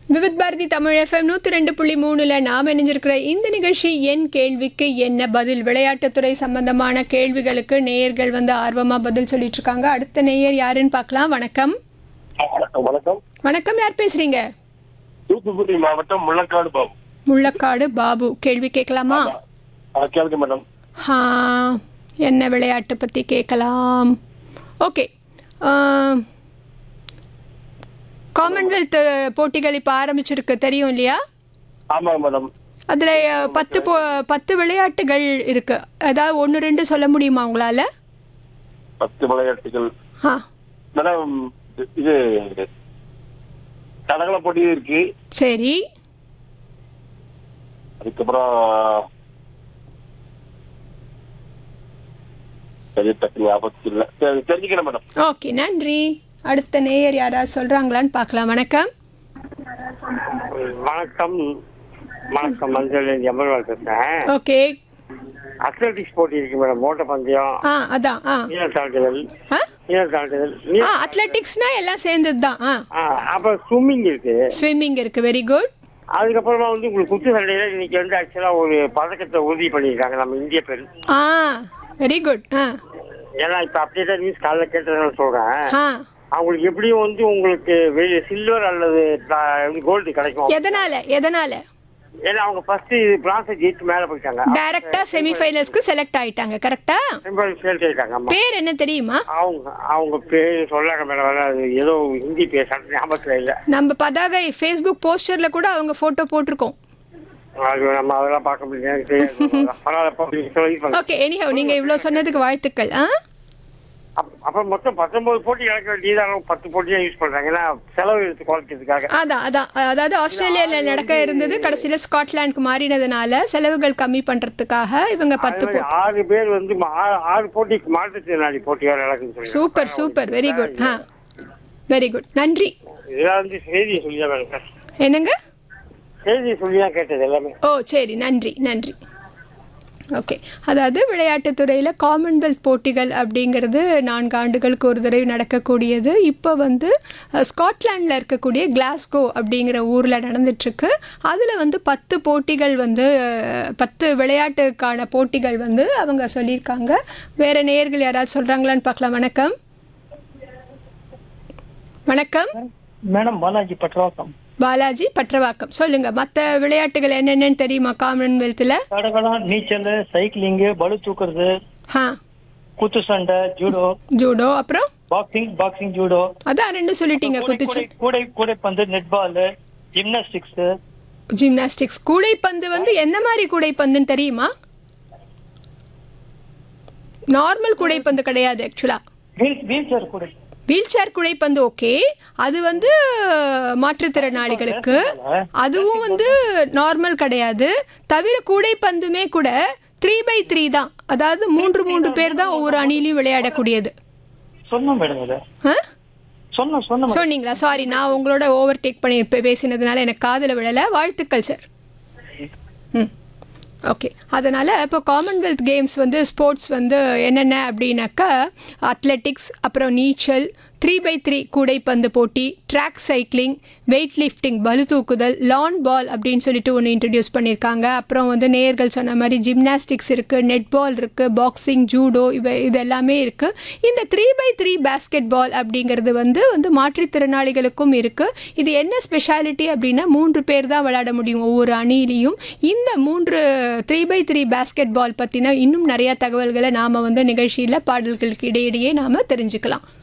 Vividh Bharathi Tamil FM நூற்றி ரெண்டு புள்ளி மூணுல நாம் இணைஞ்சிருக்கிற இந்த நிகழ்ச்சி என் கேள்விக்கு என்ன பதில் விளையாட்டுத்துறை சம்பந்தமான கேள்விகளுக்கு நேயர்கள் வந்து ஆர்வமாக பதில் சொல்லிட்டு இருக்காங்க அடுத்த நேயர் யாருன்னு பார்க்கலாம் வணக்கம் வணக்கம் வணக்கம் வணக்கம் யார் பேசுறீங்க தூத்துக்குடி மாவட்டம் முள்ளக்காடு பாபு முள்ளக்காடு பாபு கேள்வி கேட்கலாமா ஆ, கேளுங்க மேடம் ஆ, என்ன விளையாட்டு பற்றி கேட்கலாம் ஓகே காமன்வெல்த் போட்டிகள் இப்போ ஆரம்பிச்சிருக்கு தெரியும் இல்லையா ஆமாங்க மேடம் அதில் பத்து போ பத்து விளையாட்டுகள் இருக்கு ஏதாவது ஒன்று ரெண்டு சொல்ல முடியுமா உங்களால் பத்து விளையாட்டுகள் ஆ மேடம் இது தடகள போட்டி இருக்கு சரி அதுக்கப்புறம் சரி டக்கு ஞாபகத்துக்கு இல்லை சரி, தெரிஞ்சுக்கிறேன் மேடம் ஓகே நன்றி அடுத்த நேயர் யாராவது சொல்கிறாங்களான்னு பார்க்கலாம் வணக்கம் வணக்கம் வணக்கம் மஞ்சள் எம்பர்வால் பேசுறேன் ஓகே அத்லட்டிக்ஸ் போட்டி இருக்கு மேடம் ஓட்டப்பந்தயம் ஆ அதான் ஆ நீள தாண்டுதல் ஆ நீள தாண்டுதல் ஆ நீ- அத்லெட்டிக்ஸ்னா எல்லாம் சேர்ந்தது தான் ஆ ஆ, அப்புறம் ஸ்விம்மிங் இருக்கு ஸ்விம்மிங் இருக்கு வெரி குட் அதுக்கப்புறமா வந்து உங்களுக்கு குத்து சண்டையில இன்னைக்கு வந்து ஆக்சுவலா ஒரு பதக்கத்தை உறுதி பண்ணியிருக்காங்க நம்ம இந்திய பெண் ஆ வெரி குட் ஆ ஏன்னா இப்ப அப்டேட்டட் நியூஸ் காலைல கேட்டதுன்னு சொல்றேன் ஆ அவங்களுக்கு எப்படியும் வந்து உங்களுக்கு வெளியே சில்வர் அல்லது கோல்டு கிடைக்கும் எதனால எதனால ஏன்னா அவங்க ஃபர்ஸ்ட் பிரான்ஸ் ஜெயிச்சு மேல போயிட்டாங்க டைரக்டா செமிஃபைனல்ஸ்க்கு செலக்ட் ஆயிட்டாங்க கரெக்டா செமிஃபைனல் ஆயிட்டாங்க ஆமா பேர் என்ன தெரியுமா அவங்க அவங்க பேர் சொல்லாங்க மேடம் அது ஏதோ ஹிந்தி பேர் சட்ட ஞாபகத்துல இல்ல நம்ம பதாகை ஃபேஸ்புக் போஸ்டர்ல கூட அவங்க போட்டோ போட்டிருக்கோம் அது நம்ம அதெல்லாம் பார்க்க முடியாது எனக்கு தெரியாது பரவாயில்ல இப்போ நீங்க சொல்லி பண்ணுங்க. ஓகே எனிஹவ் நீங்க இவ்வளோ சொன்னதுக்கு வாழ்த்துக்கள் ஆ அப்- அப்புறம் மொத்தம் பத்தொன்பது போட்டி இழக்க வேண்டியது பத்து போட்டி தான் யூஸ் பண்றாங்க ஏன்னா செலவு எடுத்து குறைக்கிறதுக்காக அதான் அதான் அதாவது ஆஸ்திரேலியால நடக்க இருந்தது கடைசியில ஸ்காட்லாந்துக்கு மாறினதுனால செலவுகள் கம்மி பண்றதுக்காக இவங்க பத்து அதே மாதிரி போ ஆறு பேர் வந்து மா- ஆறு- ஆறு போட்டிக்கு மாற்றுத்திறனாளி போட்டி வேற நடக்குதுன்னு சொல்லி சூப்பர் சூப்பர் வெரி குட் ஆ வெரி குட் நன்றி இதெல்லாம் வந்து செய்தியை சொல்லி தான் வேணும் சார் என்னங்க செய்தியை சொல்லி தான் கேட்டது எல்லாமே ஓ சரி நன்றி நன்றி ஓகே அதாவது விளையாட்டுத்துறையில் காமன்வெல்த் போட்டிகள் அப்படிங்கிறது நான்கு ஆண்டுகளுக்கு ஒரு தடவை நடக்கக்கூடியது இப்போ வந்து ஸ்காட்லாண்டில் இருக்கக்கூடிய கிளாஸ்கோ அப்படிங்கிற ஊரில் நடந்துட்டுருக்கு அதில் வந்து பத்து போட்டிகள் வந்து அஹ், பத்து விளையாட்டுக்கான போட்டிகள் வந்து அவங்க சொல்லியிருக்காங்க வேறு நேயர்கள் யாராவது சொல்கிறாங்களான்னு பார்க்கலாம் வணக்கம் வணக்கம் மேடம் பாலாஜி பட்ரவாக்கம் பாலாஜி பற்றவாக்கம் சொல்லுங்கள் மற்ற விளையாட்டுகள் என்னென்னு தெரியுமா காமன்வெல்த்தில் தடகளம் நீச்சல் சைக்கிளிங்கு பளு தூக்குறது ஆ குத்து சண்டை ஜூடோ ஜூடோ அப்புறம் பாக்ஸிங் பாக்ஸிங் ஜூடோ அதான் ரெண்டு சொல்லிட்டீங்க கூடை குத்துச்சு கூடை- கூடை கூடைப்பந்து நெட்பால் ஜிம்னாஸ்டிக்ஸ் ஜிம்னாஸ்டிக்ஸ் கூடைப்பந்து வந்து என்ன மாதிரி கூடைப்பந்துன்னு தெரியுமா நார்மல் கூடைப்பந்து கிடையாது ஆக்சுவலா வீல் வீல் சேர் கூடை வீல் சேர் கூடைப்பந்து ஓகே அது வந்து மாற்றுத்திறனாளிகளுக்கு அதுவும் வந்து நார்மல் கிடையாது தவிர கூடைப்பந்துமே கூட த்ரீ பை த்ரீ தான் அதாவது மூன்று மூன்று பேர் தான் ஒவ்வொரு அணிலையும் விளையாடக்கூடியது சொன்னோம் மேடம் இதை ஆ சொன்னோம் சொன்னோம் சொன்னீங்களா சாரி நான் உங்களோட ஓவர் டேக் பண்ணி இப்ப பேசினதுனால எனக்கு காதில் விழலை வாழ்த்துக்கள் சார் ம் ஓகே அதனால் இப்போ காமன்வெல்த் கேம்ஸ் வந்து ஸ்போர்ட்ஸ் வந்து என்னென்ன அப்படின்னாக்கா அத்லெட்டிக்ஸ் அப்புறம் நீச்சல் த்ரீ பை த்ரீ கூடைப்பந்து போட்டி ட்ராக் சைக்கிளிங் வெயிட் லிஃப்டிங் பளு தூக்குதல் லான் பால் அப்படின்னு சொல்லிட்டு ஒன்று இன்ட்ரடியூஸ் பண்ணியிருக்காங்க அப்புறம் வந்து நேர்கள் சொன்ன மாதிரி ஜிம்னாஸ்டிக்ஸ் இருக்குது நெட் பால் இருக்குது பாக்ஸிங் ஜூடோ இவை இது எல்லாமே இருக்குது இந்த three by three basketball அப்படிங்கிறது வந்து வந்து மாற்றுத்திறனாளிகளுக்கும் இருக்குது இது என்ன ஸ்பெஷாலிட்டி அப்படின்னா மூன்று பேர் தான் விளையாட முடியும் ஒவ்வொரு அணியிலையும் இந்த மூன்று three by three basketball பற்றின இன்னும் நிறையா தகவல்களை நாம் வந்து நிகழ்ச்சியில் பாடல்களுக்கு இடையிடையே நாம் தெரிஞ்சுக்கலாம்